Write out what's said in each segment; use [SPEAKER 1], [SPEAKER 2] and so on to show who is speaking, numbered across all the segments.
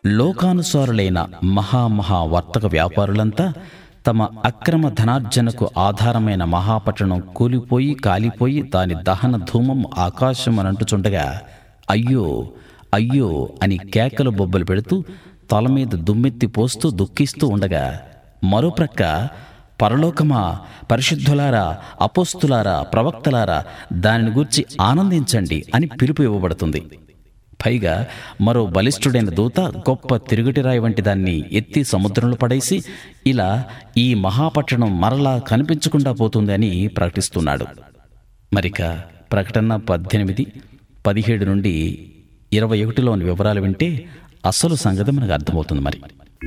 [SPEAKER 1] లోకానుసారులైన మహామహా వర్తక వ్యాపారులంతా తమ అక్రమ ధనార్జనకు ఆధారమైన మహాపట్టణం కూలిపోయి కాలిపోయి దాని దహన ధూమం ఆకాశమనంటుచుండగా అయ్యో అయ్యో అని కేకలు బొబ్బలు పెడుతూ తల మీద దుమ్మెత్తి పోస్తూ దుఃఖిస్తూ ఉండగా మరోప్రక్క పరలోకమా పరిశుద్ధులారా అపోస్తులారా ప్రవక్తలారా దానిని గూర్చి ఆనందించండి అని పిలుపు ఇవ్వబడుతుంది పైగా మరో బలిష్ఠుడైన దూత గొప్ప తిరుగటిరాయి వంటి దాన్ని ఎత్తి సముద్రంలో పడేసి ఇలా ఈ మహాపట్టణం మరలా కనిపించకుండా పోతుంది అని ప్రకటిస్తున్నాడు మరిక ప్రకటన పద్దెనిమిది పదిహేడు నుండి ఇరవై ఒకటిలోని వివరాలు వింటే అసలు సంగతి మనకు అర్థమవుతుంది మరి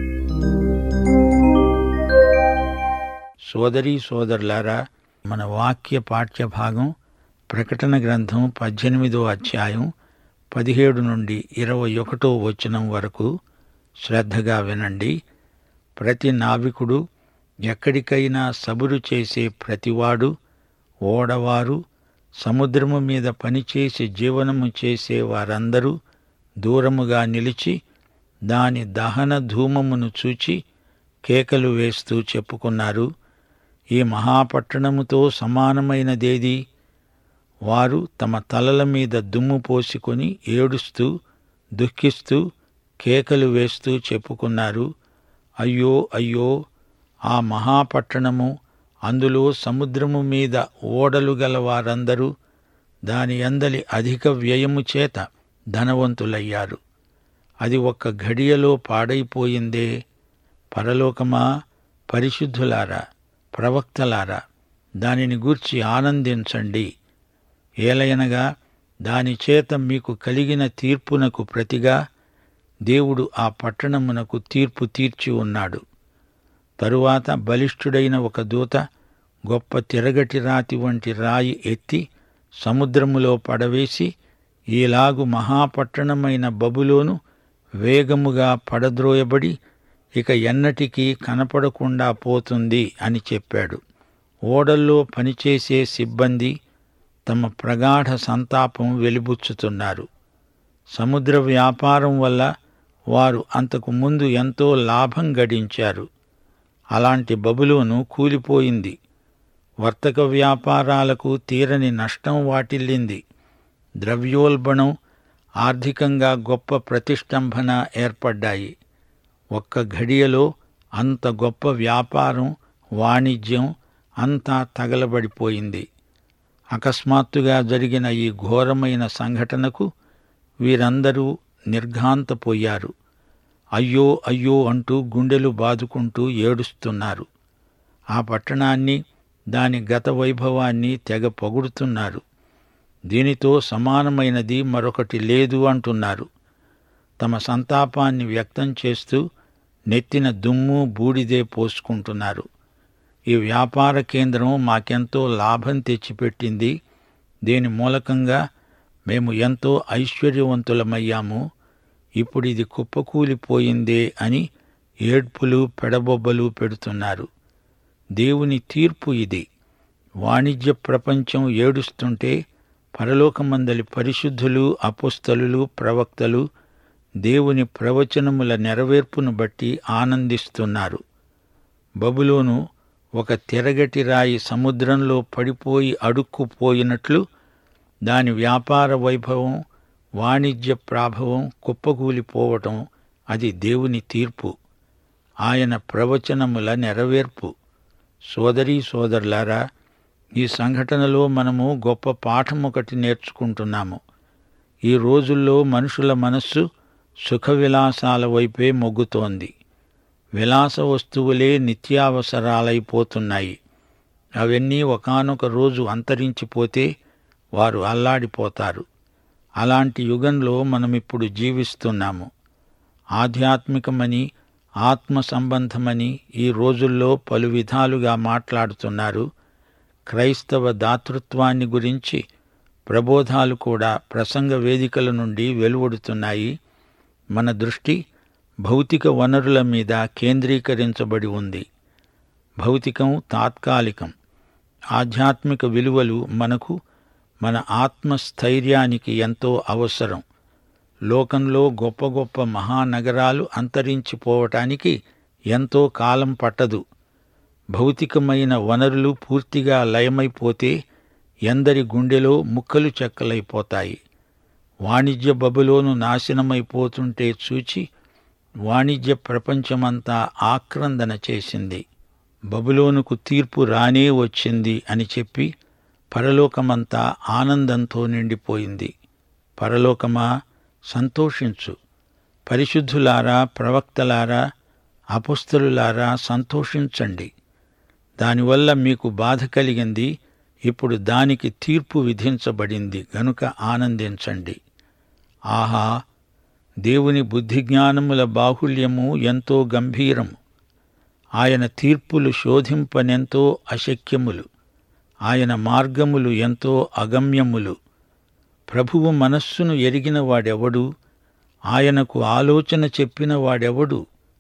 [SPEAKER 2] సోదరీ సోదరులారా మన వాక్య పాఠ్య భాగం ప్రకటన గ్రంథం పద్దెనిమిదో అధ్యాయం పదిహేడు నుండి ఇరవై ఒకటో వచనం వరకు శ్రద్ధగా వినండి ప్రతి నావికుడు ఎక్కడికైనా సబురు చేసే ప్రతివాడు ఓడవారు సముద్రము మీద పనిచేసి జీవనము చేసే వారందరూ దూరముగా నిలిచి దాని దహన ధూమమును చూచి కేకలు వేస్తూ చెప్పుకున్నారు ఈ మహాపట్టణముతో సమానమైనదేది వారు తమ తలల మీద దుమ్ము పోసుకొని ఏడుస్తూ దుఃఖిస్తూ కేకలు వేస్తూ చెప్పుకున్నారు అయ్యో అయ్యో ఆ మహాపట్టణము అందులో సముద్రము మీద ఓడలు గల వారందరూ దాని అందలి అధిక వ్యయము చేత ధనవంతులయ్యారు అది ఒక్క ఘడియలో పాడైపోయిందే పరలోకమా పరిశుద్ధులారా ప్రవక్తలారా దానిని గూర్చి ఆనందించండి ఏలయనగా దాని చేత మీకు కలిగిన తీర్పునకు ప్రతిగా దేవుడు ఆ పట్టణమునకు తీర్పు తీర్చి ఉన్నాడు తరువాత బలిష్ఠుడైన ఒక దూత గొప్ప తిరగటి రాతి వంటి రాయి ఎత్తి సముద్రములో పడవేసి ఈలాగు మహాపట్టణమైన బబులోను వేగముగా పడద్రోయబడి ఇక ఎన్నటికీ కనపడకుండా పోతుంది అని చెప్పాడు ఓడల్లో పనిచేసే సిబ్బంది తమ ప్రగాఢ సంతాపం వెలిబుచ్చుతున్నారు సముద్ర వ్యాపారం వల్ల వారు అంతకు ముందు ఎంతో లాభం గడించారు అలాంటి బబులోను కూలిపోయింది వర్తక వ్యాపారాలకు తీరని నష్టం వాటిల్లింది ద్రవ్యోల్బణం ఆర్థికంగా గొప్ప ప్రతిష్టంభన ఏర్పడ్డాయి ఒక్క ఘడియలో అంత గొప్ప వ్యాపారం వాణిజ్యం అంతా తగలబడిపోయింది అకస్మాత్తుగా జరిగిన ఈ ఘోరమైన సంఘటనకు వీరందరూ నిర్ఘాంతపోయారు అయ్యో అయ్యో అంటూ గుండెలు బాదుకుంటూ ఏడుస్తున్నారు ఆ పట్టణాన్ని దాని గత వైభవాన్ని తెగ పొగుడుతున్నారు దీనితో సమానమైనది మరొకటి లేదు అంటున్నారు తమ సంతాపాన్ని వ్యక్తం చేస్తూ నెత్తిన దుమ్ము బూడిదే పోసుకుంటున్నారు ఈ వ్యాపార కేంద్రం మాకెంతో లాభం తెచ్చిపెట్టింది దీని మూలకంగా మేము ఎంతో ఐశ్వర్యవంతులమయ్యాము ఇప్పుడు ఇది కుప్పకూలిపోయిందే అని ఏడ్పులు పెడబొబ్బలు పెడుతున్నారు దేవుని తీర్పు ఇది వాణిజ్య ప్రపంచం ఏడుస్తుంటే పరలోకమందలి పరిశుద్ధులు అపుస్తలులు ప్రవక్తలు దేవుని ప్రవచనముల నెరవేర్పును బట్టి ఆనందిస్తున్నారు బబులోను ఒక తిరగటి రాయి సముద్రంలో పడిపోయి అడుక్కుపోయినట్లు దాని వ్యాపార వైభవం వాణిజ్య ప్రాభవం కుప్పకూలిపోవటం అది దేవుని తీర్పు ఆయన ప్రవచనముల నెరవేర్పు సోదరీ సోదరులారా ఈ సంఘటనలో మనము గొప్ప పాఠం ఒకటి నేర్చుకుంటున్నాము ఈ రోజుల్లో మనుషుల మనస్సు సుఖ విలాసాల వైపే మొగ్గుతోంది విలాస వస్తువులే నిత్యావసరాలైపోతున్నాయి అవన్నీ ఒకానొక రోజు అంతరించిపోతే వారు అల్లాడిపోతారు అలాంటి యుగంలో మనమిప్పుడు జీవిస్తున్నాము ఆధ్యాత్మికమని ఆత్మ సంబంధమని ఈ రోజుల్లో పలు విధాలుగా మాట్లాడుతున్నారు క్రైస్తవ దాతృత్వాన్ని గురించి ప్రబోధాలు కూడా ప్రసంగ వేదికల నుండి వెలువడుతున్నాయి మన దృష్టి భౌతిక వనరుల మీద కేంద్రీకరించబడి ఉంది భౌతికం తాత్కాలికం ఆధ్యాత్మిక విలువలు మనకు మన ఆత్మస్థైర్యానికి ఎంతో అవసరం లోకంలో గొప్ప గొప్ప మహానగరాలు అంతరించిపోవటానికి ఎంతో కాలం పట్టదు భౌతికమైన వనరులు పూర్తిగా లయమైపోతే ఎందరి గుండెలో ముక్కలు చెక్కలైపోతాయి వాణిజ్య బబులోను నాశనమైపోతుంటే చూచి వాణిజ్య ప్రపంచమంతా ఆక్రందన చేసింది బబులోనుకు తీర్పు రానే వచ్చింది అని చెప్పి పరలోకమంతా ఆనందంతో నిండిపోయింది పరలోకమా సంతోషించు పరిశుద్ధులారా ప్రవక్తలారా అపుస్తలులారా సంతోషించండి దానివల్ల మీకు బాధ కలిగింది ఇప్పుడు దానికి తీర్పు విధించబడింది గనుక ఆనందించండి ఆహా దేవుని బుద్ధిజ్ఞానముల బాహుల్యము ఎంతో గంభీరము ఆయన తీర్పులు శోధింపనెంతో అశక్యములు ఆయన మార్గములు ఎంతో అగమ్యములు ప్రభువు మనస్సును ఎరిగిన వాడెవడు ఆయనకు ఆలోచన చెప్పిన వాడెవడు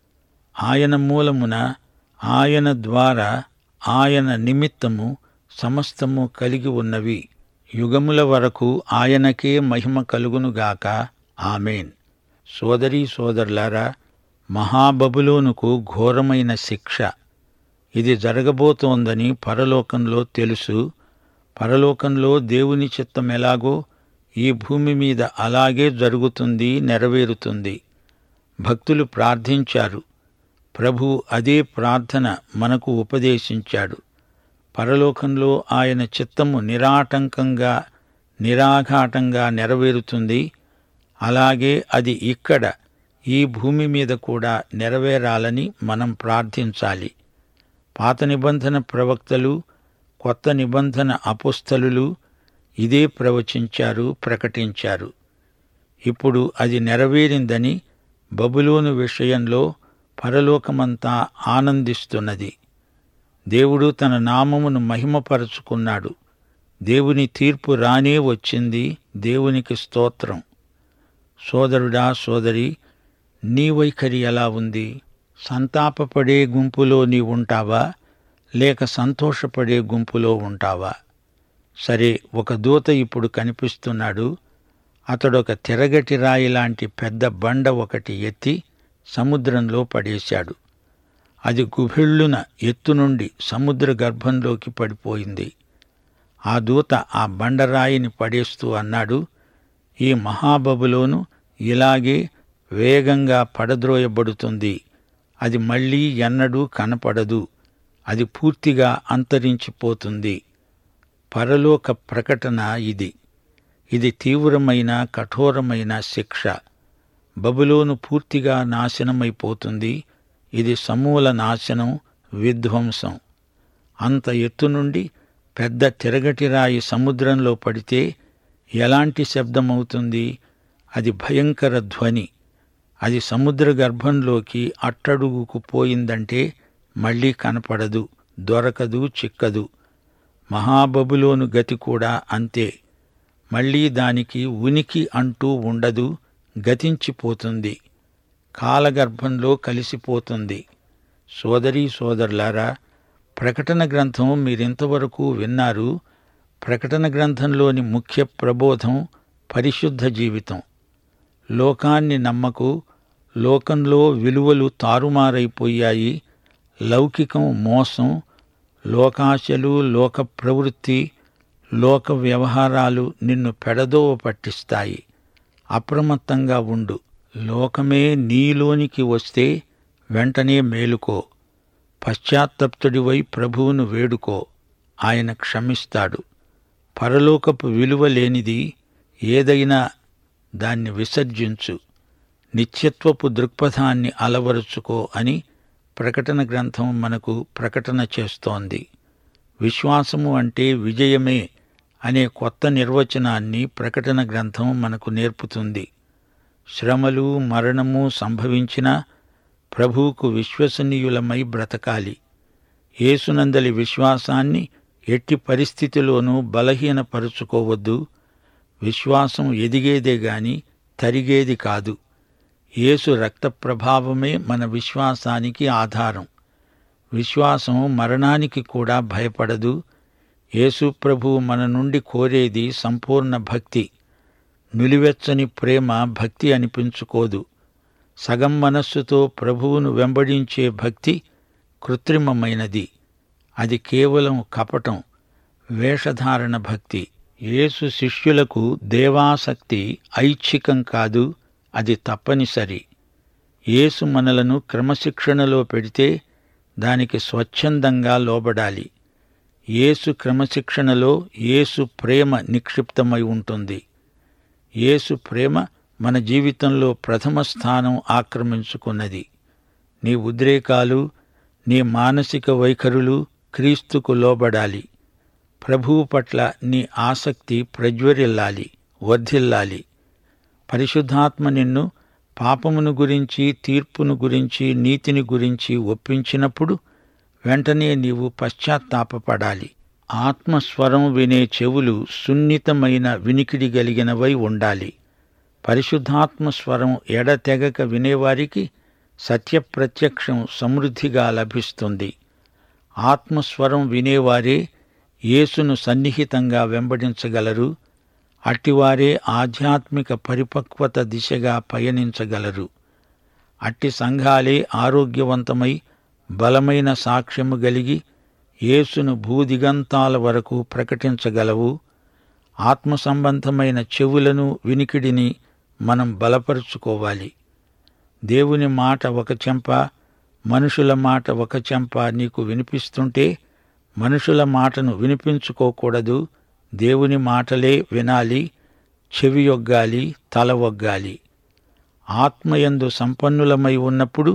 [SPEAKER 2] ఆయన మూలమున ఆయన ద్వారా ఆయన నిమిత్తము సమస్తము కలిగి ఉన్నవి యుగముల వరకు ఆయనకే మహిమ కలుగునుగాక ఆమెన్ సోదరీ సోదరులారా మహాబబులోనుకు ఘోరమైన శిక్ష ఇది జరగబోతోందని పరలోకంలో తెలుసు పరలోకంలో దేవుని చిత్తం ఎలాగో ఈ భూమి మీద అలాగే జరుగుతుంది నెరవేరుతుంది భక్తులు ప్రార్థించారు ప్రభు అదే ప్రార్థన మనకు ఉపదేశించాడు పరలోకంలో ఆయన చిత్తము నిరాటంకంగా నిరాఘాటంగా నెరవేరుతుంది అలాగే అది ఇక్కడ ఈ భూమి మీద కూడా నెరవేరాలని మనం ప్రార్థించాలి పాత నిబంధన ప్రవక్తలు కొత్త నిబంధన అపుస్తలులు ఇదే ప్రవచించారు ప్రకటించారు ఇప్పుడు అది నెరవేరిందని బబులోను విషయంలో పరలోకమంతా ఆనందిస్తున్నది దేవుడు తన నామమును మహిమపరచుకున్నాడు దేవుని తీర్పు రానే వచ్చింది దేవునికి స్తోత్రం సోదరుడా సోదరి నీ వైఖరి ఎలా ఉంది సంతాపపడే గుంపులో నీ ఉంటావా లేక సంతోషపడే గుంపులో ఉంటావా సరే ఒక దూత ఇప్పుడు కనిపిస్తున్నాడు అతడొక తిరగటి రాయి లాంటి పెద్ద బండ ఒకటి ఎత్తి సముద్రంలో పడేశాడు అది గుభిళ్ళున ఎత్తు నుండి సముద్ర గర్భంలోకి పడిపోయింది ఆ దూత ఆ బండరాయిని పడేస్తూ అన్నాడు ఈ మహాబబులోను ఇలాగే వేగంగా పడద్రోయబడుతుంది అది మళ్ళీ ఎన్నడూ కనపడదు అది పూర్తిగా అంతరించిపోతుంది పరలోక ప్రకటన ఇది ఇది తీవ్రమైన కఠోరమైన శిక్ష బబులోను పూర్తిగా నాశనమైపోతుంది ఇది సమూల నాశనం విధ్వంసం అంత ఎత్తు నుండి పెద్ద తిరగటి రాయి సముద్రంలో పడితే ఎలాంటి శబ్దమవుతుంది అది భయంకర ధ్వని అది సముద్ర గర్భంలోకి అట్టడుగుకు పోయిందంటే మళ్ళీ కనపడదు దొరకదు చిక్కదు మహాబబులోను గతి కూడా అంతే మళ్ళీ దానికి ఉనికి అంటూ ఉండదు గతించిపోతుంది కాలగర్భంలో కలిసిపోతుంది సోదరీ సోదరులారా ప్రకటన గ్రంథం మీరింతవరకు విన్నారు ప్రకటన గ్రంథంలోని ముఖ్య ప్రబోధం పరిశుద్ధ జీవితం లోకాన్ని నమ్మకు లోకంలో విలువలు తారుమారైపోయాయి లౌకికం మోసం లోకాశలు లోక ప్రవృత్తి లోక వ్యవహారాలు నిన్ను పెడదోవ పట్టిస్తాయి అప్రమత్తంగా ఉండు లోకమే నీలోనికి వస్తే వెంటనే మేలుకో పశ్చాత్తప్తుడివై ప్రభువును వేడుకో ఆయన క్షమిస్తాడు పరలోకపు విలువ లేనిది ఏదైనా దాన్ని విసర్జించు నిత్యత్వపు దృక్పథాన్ని అలవరుచుకో అని ప్రకటన గ్రంథం మనకు ప్రకటన చేస్తోంది విశ్వాసము అంటే విజయమే అనే కొత్త నిర్వచనాన్ని ప్రకటన గ్రంథం మనకు నేర్పుతుంది శ్రమలు మరణము సంభవించినా ప్రభువుకు విశ్వసనీయులమై బ్రతకాలి యేసునందలి విశ్వాసాన్ని ఎట్టి పరిస్థితిలోనూ బలహీనపరుచుకోవద్దు విశ్వాసం ఎదిగేదే గాని తరిగేది కాదు యేసు రక్త ప్రభావమే మన విశ్వాసానికి ఆధారం విశ్వాసం మరణానికి కూడా భయపడదు యేసు ప్రభువు మన నుండి కోరేది సంపూర్ణ భక్తి నులివెచ్చని ప్రేమ భక్తి అనిపించుకోదు సగం మనస్సుతో ప్రభువును వెంబడించే భక్తి కృత్రిమమైనది అది కేవలం కపటం వేషధారణ భక్తి యేసు శిష్యులకు దేవాసక్తి ఐచ్ఛికం కాదు అది తప్పనిసరి యేసు మనలను క్రమశిక్షణలో పెడితే దానికి స్వచ్ఛందంగా లోబడాలి యేసు క్రమశిక్షణలో యేసు ప్రేమ నిక్షిప్తమై ఉంటుంది యేసు ప్రేమ మన జీవితంలో ప్రథమ స్థానం ఆక్రమించుకున్నది నీ ఉద్రేకాలు నీ మానసిక వైఖరులు క్రీస్తుకు లోబడాలి ప్రభువు పట్ల నీ ఆసక్తి ప్రజ్వరిల్లాలి వర్ధిల్లాలి పరిశుద్ధాత్మ నిన్ను పాపమును గురించి తీర్పును గురించి నీతిని గురించి ఒప్పించినప్పుడు వెంటనే నీవు పశ్చాత్తాపపడాలి ఆత్మస్వరం వినే చెవులు సున్నితమైన వినికిడి కలిగినవై ఉండాలి పరిశుద్ధాత్మ స్వరం ఎడతెగక వినేవారికి సత్యప్రత్యక్షం సమృద్ధిగా లభిస్తుంది ఆత్మస్వరం వినేవారే యేసును సన్నిహితంగా వెంబడించగలరు అట్టివారే ఆధ్యాత్మిక పరిపక్వత దిశగా పయనించగలరు అట్టి సంఘాలే ఆరోగ్యవంతమై బలమైన సాక్ష్యము గలిగి యేసును భూదిగంతాల వరకు ప్రకటించగలవు ఆత్మ సంబంధమైన చెవులను వినికిడిని మనం బలపరుచుకోవాలి దేవుని మాట ఒక చెంప మనుషుల మాట ఒక చెంప నీకు వినిపిస్తుంటే మనుషుల మాటను వినిపించుకోకూడదు దేవుని మాటలే వినాలి చెవి యొగ్గాలి తల ఒగ్గాలి ఆత్మయందు సంపన్నులమై ఉన్నప్పుడు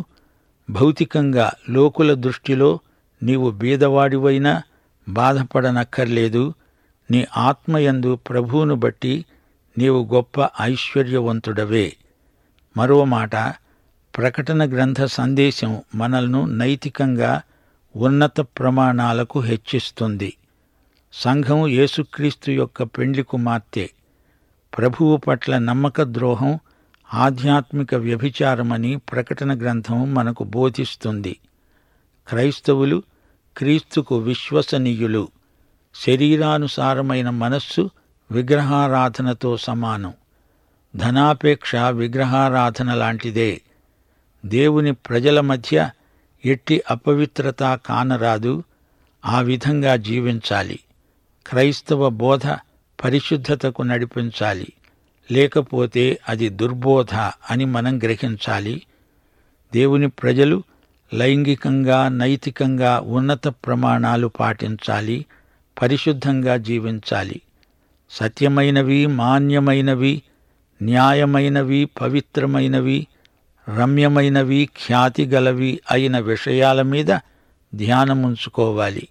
[SPEAKER 2] భౌతికంగా లోకుల దృష్టిలో నీవు బీదవాడివైనా బాధపడనక్కర్లేదు నీ ఆత్మయందు ప్రభువును బట్టి నీవు గొప్ప ఐశ్వర్యవంతుడవే మరో మాట ప్రకటన గ్రంథ సందేశం మనల్ని నైతికంగా ఉన్నత ప్రమాణాలకు హెచ్చిస్తుంది సంఘం యేసుక్రీస్తు యొక్క పెండ్లి కుమార్తె ప్రభువు పట్ల నమ్మక ద్రోహం ఆధ్యాత్మిక వ్యభిచారమని ప్రకటన గ్రంథం మనకు బోధిస్తుంది క్రైస్తవులు క్రీస్తుకు విశ్వసనీయులు శరీరానుసారమైన మనస్సు విగ్రహారాధనతో సమానం ధనాపేక్ష విగ్రహారాధన లాంటిదే దేవుని ప్రజల మధ్య ఎట్టి అపవిత్రత కానరాదు ఆ విధంగా జీవించాలి క్రైస్తవ బోధ పరిశుద్ధతకు నడిపించాలి లేకపోతే అది దుర్బోధ అని మనం గ్రహించాలి దేవుని ప్రజలు లైంగికంగా నైతికంగా ఉన్నత ప్రమాణాలు పాటించాలి పరిశుద్ధంగా జీవించాలి సత్యమైనవి మాన్యమైనవి న్యాయమైనవి పవిత్రమైనవి రమ్యమైనవి ఖ్యాతిగలవి అయిన విషయాల మీద ధ్యానముంచుకోవాలి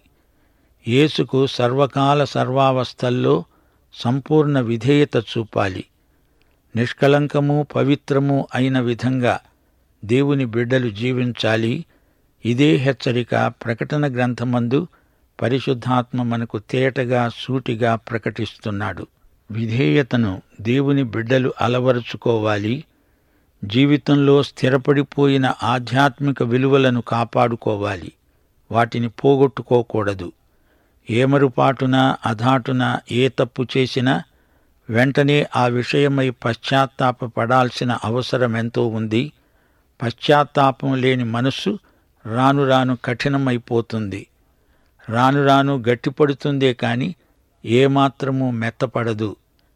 [SPEAKER 2] యేసుకు సర్వకాల సర్వావస్థల్లో సంపూర్ణ విధేయత చూపాలి నిష్కలంకము పవిత్రము అయిన విధంగా దేవుని బిడ్డలు జీవించాలి ఇదే హెచ్చరిక ప్రకటన గ్రంథమందు పరిశుద్ధాత్మ మనకు తేటగా సూటిగా ప్రకటిస్తున్నాడు విధేయతను దేవుని బిడ్డలు అలవరుచుకోవాలి జీవితంలో స్థిరపడిపోయిన ఆధ్యాత్మిక విలువలను కాపాడుకోవాలి వాటిని పోగొట్టుకోకూడదు ఏమరుపాటున అధాటున ఏ తప్పు చేసినా వెంటనే ఆ విషయమై పశ్చాత్తాపపడాల్సిన అవసరం ఎంతో ఉంది పశ్చాత్తాపం లేని మనస్సు రాను రాను కఠినమైపోతుంది రాను రాను గట్టిపడుతుందే కాని ఏమాత్రము మెత్తపడదు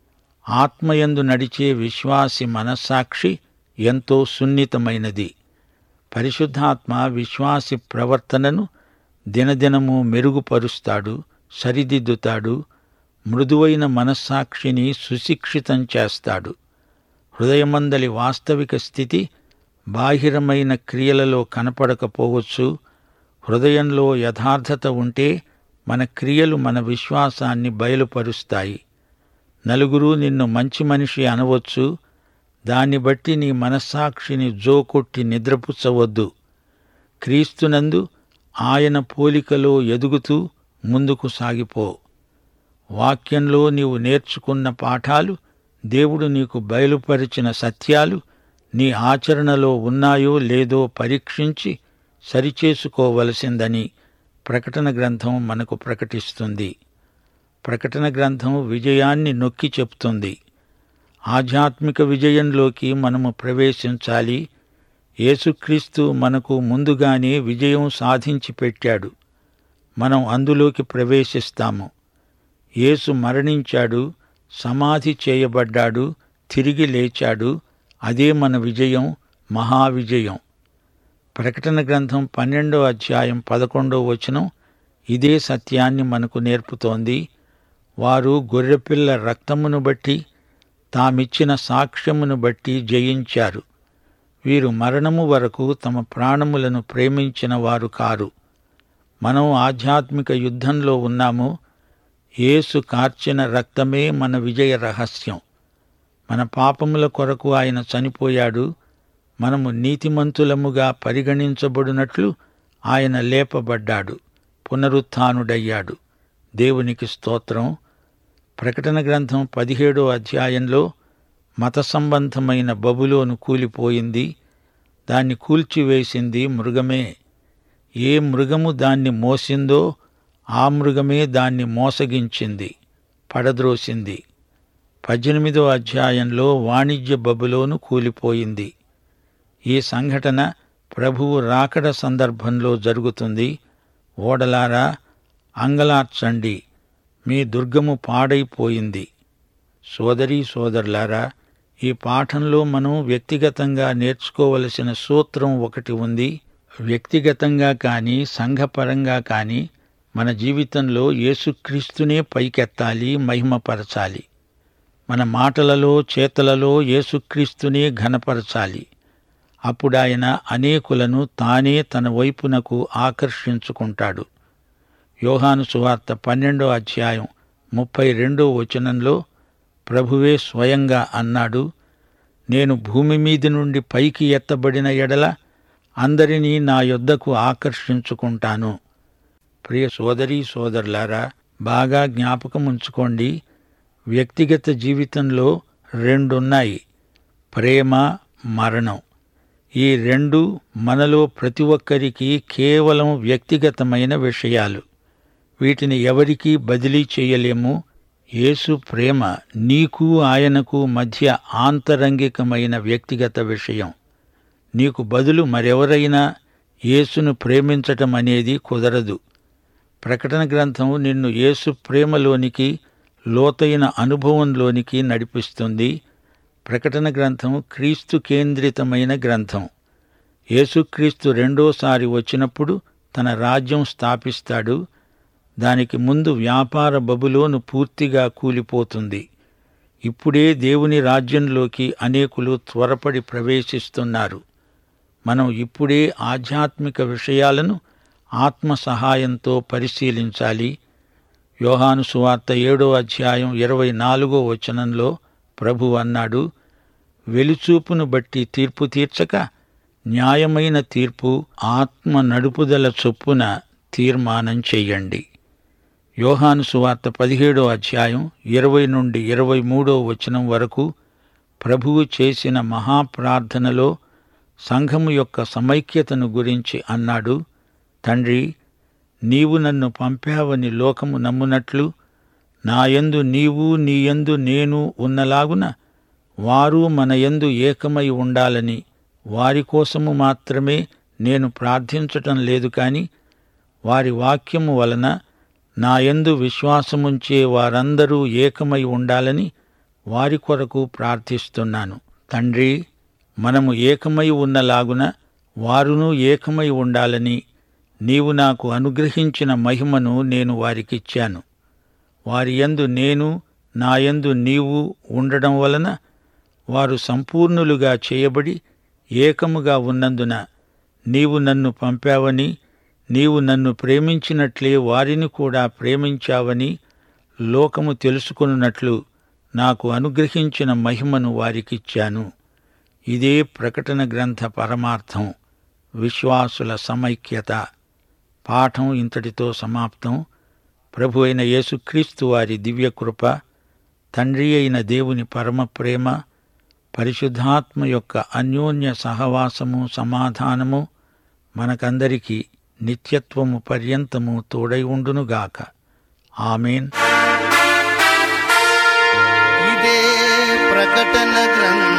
[SPEAKER 2] ఆత్మయందు నడిచే విశ్వాసి మనస్సాక్షి ఎంతో సున్నితమైనది పరిశుద్ధాత్మ విశ్వాసి ప్రవర్తనను దినదినము మెరుగుపరుస్తాడు సరిదిద్దుతాడు మృదువైన మనస్సాక్షిని సుశిక్షితం చేస్తాడు హృదయమందలి వాస్తవిక స్థితి బాహిరమైన క్రియలలో కనపడకపోవచ్చు హృదయంలో యథార్థత ఉంటే మన క్రియలు మన విశ్వాసాన్ని బయలుపరుస్తాయి నలుగురు నిన్ను మంచి మనిషి అనవచ్చు దాన్ని బట్టి నీ మనస్సాక్షిని జోకొట్టి నిద్రపుచ్చవద్దు క్రీస్తునందు ఆయన పోలికలో ఎదుగుతూ ముందుకు సాగిపో వాక్యంలో నీవు నేర్చుకున్న పాఠాలు దేవుడు నీకు బయలుపరిచిన సత్యాలు నీ ఆచరణలో ఉన్నాయో లేదో పరీక్షించి సరిచేసుకోవలసిందని ప్రకటన గ్రంథం మనకు ప్రకటిస్తుంది ప్రకటన గ్రంథం విజయాన్ని నొక్కి చెప్తుంది ఆధ్యాత్మిక విజయంలోకి మనము ప్రవేశించాలి యేసుక్రీస్తు మనకు ముందుగానే విజయం సాధించి పెట్టాడు మనం అందులోకి ప్రవేశిస్తాము యేసు మరణించాడు సమాధి చేయబడ్డాడు తిరిగి లేచాడు అదే మన విజయం మహావిజయం ప్రకటన గ్రంథం పన్నెండో అధ్యాయం పదకొండో వచనం ఇదే సత్యాన్ని మనకు నేర్పుతోంది వారు గొర్రెపిల్ల రక్తమును బట్టి తామిచ్చిన సాక్ష్యమును బట్టి జయించారు వీరు మరణము వరకు తమ ప్రాణములను ప్రేమించిన వారు కారు మనం ఆధ్యాత్మిక యుద్ధంలో ఉన్నాము యేసు కార్చిన రక్తమే మన విజయ రహస్యం మన పాపముల కొరకు ఆయన చనిపోయాడు మనము నీతిమంతులముగా పరిగణించబడినట్లు ఆయన లేపబడ్డాడు పునరుత్థానుడయ్యాడు దేవునికి స్తోత్రం ప్రకటన గ్రంథం పదిహేడో అధ్యాయంలో మత సంబంధమైన బబులోను కూలిపోయింది దాన్ని కూల్చివేసింది మృగమే ఏ మృగము దాన్ని మోసిందో ఆ మృగమే దాన్ని మోసగించింది పడద్రోసింది పద్దెనిమిదో అధ్యాయంలో వాణిజ్య బబులోను కూలిపోయింది ఈ సంఘటన ప్రభువు రాకడ సందర్భంలో జరుగుతుంది ఓడలారా అంగలార్చండి మీ దుర్గము పాడైపోయింది సోదరీ సోదరులారా ఈ పాఠంలో మనం వ్యక్తిగతంగా నేర్చుకోవలసిన సూత్రం ఒకటి ఉంది వ్యక్తిగతంగా కానీ సంఘపరంగా కానీ మన జీవితంలో యేసుక్రీస్తునే పైకెత్తాలి మహిమపరచాలి మన మాటలలో చేతలలో యేసుక్రీస్తునే ఘనపరచాలి అప్పుడు ఆయన అనేకులను తానే తన వైపునకు ఆకర్షించుకుంటాడు యోహాను సువార్త పన్నెండో అధ్యాయం ముప్పై రెండో వచనంలో ప్రభువే స్వయంగా అన్నాడు నేను భూమి మీది నుండి పైకి ఎత్తబడిన ఎడల అందరినీ నా యొద్దకు ఆకర్షించుకుంటాను ప్రియ సోదరీ సోదరులారా బాగా జ్ఞాపకం ఉంచుకోండి వ్యక్తిగత జీవితంలో రెండున్నాయి ప్రేమ మరణం ఈ రెండు మనలో ప్రతి ఒక్కరికి కేవలం వ్యక్తిగతమైన విషయాలు వీటిని ఎవరికీ బదిలీ చేయలేము యేసు ప్రేమ నీకు ఆయనకు మధ్య ఆంతరంగికమైన వ్యక్తిగత విషయం నీకు బదులు మరెవరైనా యేసును ప్రేమించటం అనేది కుదరదు ప్రకటన గ్రంథం నిన్ను యేసు ప్రేమలోనికి లోతైన అనుభవంలోనికి నడిపిస్తుంది ప్రకటన గ్రంథం క్రీస్తు కేంద్రితమైన గ్రంథం యేసుక్రీస్తు రెండోసారి వచ్చినప్పుడు తన రాజ్యం స్థాపిస్తాడు దానికి ముందు వ్యాపార బబులోను పూర్తిగా కూలిపోతుంది ఇప్పుడే దేవుని రాజ్యంలోకి అనేకులు త్వరపడి ప్రవేశిస్తున్నారు మనం ఇప్పుడే ఆధ్యాత్మిక విషయాలను ఆత్మ సహాయంతో పరిశీలించాలి యోహాను సువార్త ఏడో అధ్యాయం ఇరవై నాలుగో వచనంలో ప్రభు అన్నాడు వెలుచూపును బట్టి తీర్పు తీర్చక న్యాయమైన తీర్పు ఆత్మ నడుపుదల చొప్పున తీర్మానం చెయ్యండి యోహాను సువార్త పదిహేడో అధ్యాయం ఇరవై నుండి ఇరవై మూడో వచనం వరకు ప్రభువు చేసిన మహాప్రార్థనలో సంఘము యొక్క సమైక్యతను గురించి అన్నాడు తండ్రి నీవు నన్ను పంపావని లోకము నమ్మునట్లు నాయందు నీవు నీయందు నేను ఉన్నలాగున వారు మన యందు ఏకమై ఉండాలని వారి కోసము మాత్రమే నేను ప్రార్థించటం లేదు కాని వారి వాక్యము వలన నాయందు విశ్వాసముంచే వారందరూ ఏకమై ఉండాలని వారి కొరకు ప్రార్థిస్తున్నాను తండ్రి మనము ఏకమై ఉన్నలాగున వారును ఏకమై ఉండాలని నీవు నాకు అనుగ్రహించిన మహిమను నేను వారికిచ్చాను వారి యందు నేను నాయందు నీవు ఉండడం వలన వారు సంపూర్ణులుగా చేయబడి ఏకముగా ఉన్నందున నీవు నన్ను పంపావని నీవు నన్ను ప్రేమించినట్లే వారిని కూడా ప్రేమించావని లోకము తెలుసుకొనున్నట్లు నాకు అనుగ్రహించిన మహిమను వారికిచ్చాను ఇదే ప్రకటన గ్రంథ పరమార్థం విశ్వాసుల సమైక్యత పాఠం ఇంతటితో సమాప్తం ప్రభు అయిన యేసుక్రీస్తు వారి దివ్యకృప తండ్రి అయిన దేవుని పరమ ప్రేమ పరిశుద్ధాత్మ యొక్క అన్యోన్య సహవాసము సమాధానము మనకందరికీ నిత్యత్వము పర్యంతము తోడై ఉండునుగాక ఆమెన్
[SPEAKER 3] ఇదే ప్రకటన ప్రకటన గ్రంథ